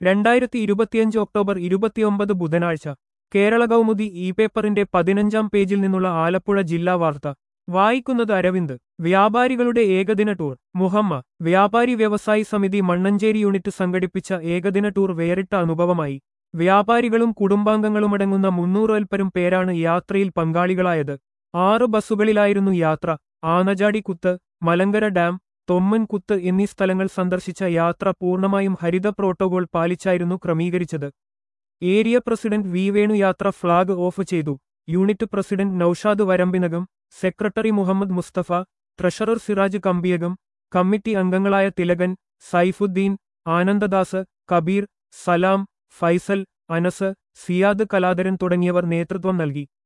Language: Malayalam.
രണ്ടായിരത്തി ഇരുപത്തിയഞ്ച് ഒക്ടോബർ ഇരുപത്തിയൊമ്പത് ബുധനാഴ്ച കേരള കൗമുദി ഇ പേപ്പറിന്റെ പതിനഞ്ചാം പേജിൽ നിന്നുള്ള ആലപ്പുഴ ജില്ലാ വാർത്ത വായിക്കുന്നത് അരവിന്ദ് വ്യാപാരികളുടെ ഏകദിന ടൂർ മുഹമ്മ വ്യാപാരി വ്യവസായി സമിതി മണ്ണഞ്ചേരി യൂണിറ്റ് സംഘടിപ്പിച്ച ഏകദിന ടൂർ വേറിട്ട അനുഭവമായി വ്യാപാരികളും കുടുംബാംഗങ്ങളുമടങ്ങുന്ന മുന്നൂറിൽപ്പരം പേരാണ് യാത്രയിൽ പങ്കാളികളായത് ആറ് ബസ്സുകളിലായിരുന്നു യാത്ര ആനജാടി കുത്ത് മലങ്കര ഡാം തൊമ്മൻ കുത്ത് എന്നീ സ്ഥലങ്ങൾ സന്ദർശിച്ച യാത്ര പൂർണ്ണമായും ഹരിത പ്രോട്ടോകോൾ പാലിച്ചായിരുന്നു ക്രമീകരിച്ചത് ഏരിയ പ്രസിഡന്റ് വി വേണു യാത്ര ഫ്ളാഗ് ഓഫ് ചെയ്തു unit president Noushad Varambinakam secretary Muhammad Musthafa treasurer Siraj Kambiyakam committee അംഗങ്ങളായ തിലകൻ സൈഫുദ്ദീൻ ആനന്ദദാസ് കബീർ സലാം ഫൈസൽ അനസ് സിയാദ് കലാധരൻ തുടങ്ങിയവർ നേതൃത്വം നൽകി